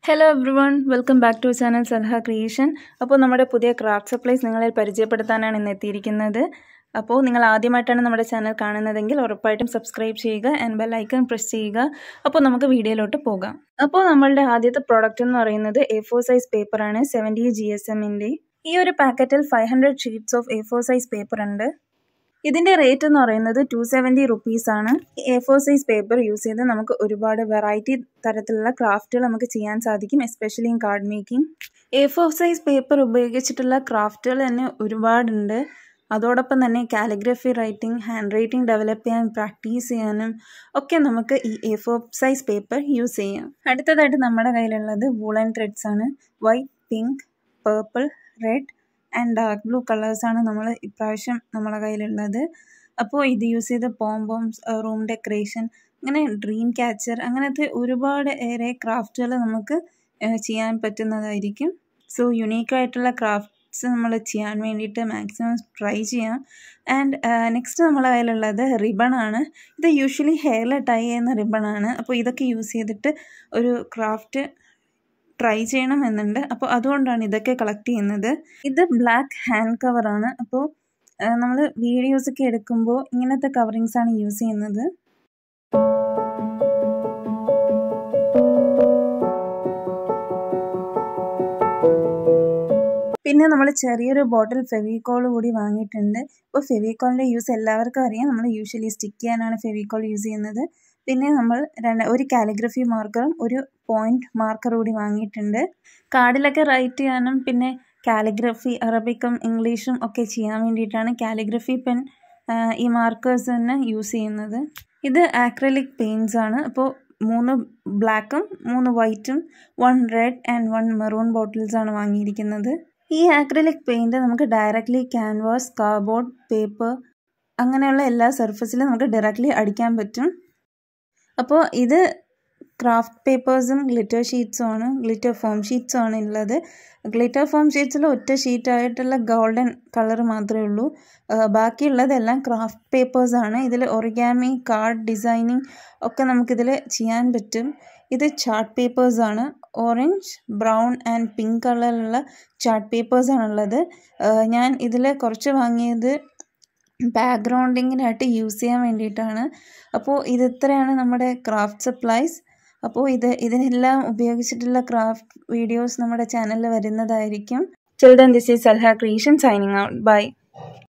hello everyone welcome back to channel Salha creation അപ്പോൾ നമ്മുടെ പുതിയ ക്രാഫ്റ്റ് സപ്ലൈസ് നിങ്ങളെ പരിചയപ്പെടുത്താനാണ് ഇന്ന് എത്തിയിരിക്കുന്നത് അപ്പോൾ നിങ്ങൾ ആദ്യമായിട്ടാണ് നമ്മുടെ ചാനൽ കാണുന്നതെങ്കിൽ ഉറപ്പായിട്ടും സബ്സ്ക്രൈബ് ചെയ്യുക ആൻഡ് ബെൽ ഐക്കൺ പ്രസ് ചെയ്യുക അപ്പോൾ നമുക്ക് വീഡിയോയിലോട്ട് പോകാം അപ്പോൾ നമ്മളുടെ ആദ്യത്തെ പ്രോഡക്റ്റ് എന്ന് പറയുന്നത് എ ഫോർ സൈസ് പേപ്പറാണ് സെവൻറ്റി ജി എസ് എമ്മിൻ്റെ ഈ ഒരു പാക്കറ്റിൽ five hundred sheets of A four size paper ഉണ്ട് ഇതിൻ്റെ റേറ്റ് എന്ന് പറയുന്നത് ടു സെവൻറ്റി റുപ്പീസ് ആണ് A four size paper use ചെയ്ത് നമുക്ക് ഒരുപാട് വെറൈറ്റി തരത്തിലുള്ള ക്രാഫ്റ്റുകൾ നമുക്ക് ചെയ്യാൻ സാധിക്കും especially in card making A four size paper ഉപയോഗിച്ചിട്ടുള്ള ക്രാഫ്റ്റുകൾ തന്നെ ഒരുപാടുണ്ട് അതോടൊപ്പം തന്നെ calligraphy writing hand writing develop ചെയ്യാൻ പ്രാക്ടീസ് ചെയ്യാനും ഒക്കെ നമുക്ക് ഈ A four size paper use ചെയ്യാം അടുത്തതായിട്ട് നമ്മുടെ കയ്യിലുള്ളത് വൂളൻ ത്രെഡ്സ് ആണ് white pink purple red and dark blue കളേഴ്സാണ് നമ്മൾ ഇപ്രാവശ്യം നമ്മളെ കയ്യിലുള്ളത് അപ്പോൾ ഇത് യൂസ് ചെയ്ത് പോംബോംസ് റൂം ഡെക്കറേഷൻ അങ്ങനെ ഡ്രീം ക്യാച്ചർ അങ്ങനത്തെ ഒരുപാട് ഏറെ ക്രാഫ്റ്റുകൾ നമുക്ക് ചെയ്യാൻ പറ്റുന്നതായിരിക്കും സോ യുണീക്കായിട്ടുള്ള ക്രാഫ്റ്റ്സ് നമ്മൾ ചെയ്യാൻ വേണ്ടിയിട്ട് മാക്സിമം ട്രൈ ചെയ്യാം ആൻഡ് നെക്സ്റ്റ് നമ്മളെ കയ്യിലുള്ളത് റിബൺ ആണ് ഇത് യൂഷ്വലി ഹെയറിൽ ടൈ ചെയ്യുന്ന റിബൺ ആണ് അപ്പോൾ ഇതൊക്കെ യൂസ് ചെയ്തിട്ട് ഒരു ക്രാഫ്റ്റ് ട്രൈ ചെയ്യണം എന്നുണ്ട് അപ്പോൾ അതുകൊണ്ടാണ് ഇതൊക്കെ കളക്ട് ചെയ്യുന്നത് ഇത് ബ്ലാക്ക് ഹാൻഡ് കവറാണ് അപ്പോൾ നമ്മൾ വീഡിയോസൊക്കെ എടുക്കുമ്പോൾ ഇങ്ങനത്തെ കവറിങ്സ് ആണ് യൂസ് ചെയ്യുന്നത് പിന്നെ നമ്മൾ ചെറിയൊരു ബോട്ടിൽ ഫെവിക്കോൾ കൂടി വാങ്ങിയിട്ടുണ്ട് ഇപ്പോൾ ഫെവിക്കോളിൻ്റെ യൂസ് എല്ലാവർക്കും അറിയാം നമ്മൾ യൂഷ്വലി സ്റ്റിക്ക് ചെയ്യാനാണ് ഫെവിക്കോൾ യൂസ് ചെയ്യുന്നത് പിന്നെ നമ്മൾ രണ്ട് ഒരു കാലിഗ്രഫി മാർക്കറും ഒരു പോയിന്റ് മാർക്കർ കൂടി വാങ്ങിയിട്ടുണ്ട് കാർഡിലൊക്കെ റൈറ്റ് ചെയ്യാനും പിന്നെ കാലിഗ്രഫി അറബിക്കും ഇംഗ്ലീഷും ഒക്കെ ചെയ്യാൻ വേണ്ടിയിട്ടാണ് കാലിഗ്രഫി പെൻ ഈ മാർക്കേഴ്സ് തന്നെ യൂസ് ചെയ്യുന്നത് ഇത് ആക്രലിക് പെയിൻസ് ആണ് അപ്പോൾ മൂന്ന് ബ്ലാക്കും മൂന്ന് വൈറ്റും one red and one maroon bottles ആണ് വാങ്ങിയിരിക്കുന്നത് ഈ ആക്രലിക് പെയിൻറ് നമുക്ക് ഡയറക്റ്റ്ലി ക്യാൻവാസ് കാർഡ്ബോർഡ് പേപ്പർ അങ്ങനെയുള്ള എല്ലാ സർഫസിലും നമുക്ക് ഡയറക്റ്റ്ലി അടിക്കാൻ പറ്റും അപ്പോൾ ഇത് ക്രാഫ്റ്റ് പേപ്പേഴ്സും ഗ്ലിറ്റർ ഷീറ്റ്സും ആണ് ഗ്ലിറ്റർ ഫോം ഷീറ്റ്സും ആണ് ഉള്ളത് ഗ്ലിറ്റർ ഫോം ഷീറ്റ്സിൽ ഒറ്റ ഷീറ്റായിട്ടുള്ള ഗോൾഡൻ കളർ മാത്രമേ ഉള്ളൂ ബാക്കിയുള്ളതെല്ലാം ക്രാഫ്റ്റ് പേപ്പേഴ്സ് ആണ് ഇതിൽ ഒറിഗാമി കാർഡ് ഡിസൈനിങ് ഒക്കെ നമുക്കിതിൽ ചെയ്യാൻ പറ്റും ഇത് ചാർട്ട് പേപ്പേഴ്സ് ആണ് ഓറഞ്ച് ബ്രൗൺ ആൻഡ് പിങ്ക് കളറിലുള്ള ചാർട്ട് പേപ്പേഴ്സ് ആണുള്ളത് ഞാൻ ഇതിൽ കുറച്ച് വാങ്ങിയത് ബാക്ക്ഗ്രൗണ്ടിങ്ങിനായിട്ട് യൂസ് ചെയ്യാൻ വേണ്ടിയിട്ടാണ് അപ്പോൾ ഇത് ഇത്രയാണ് നമ്മുടെ ക്രാഫ്റ്റ് സപ്ലൈസ് അപ്പോൾ ഇത് ഇതിനെല്ലാം ഉപയോഗിച്ചിട്ടുള്ള ക്രാഫ്റ്റ് വീഡിയോസ് നമ്മുടെ ചാനലിൽ വരുന്നതായിരിക്കും children this is Salha creation signing out by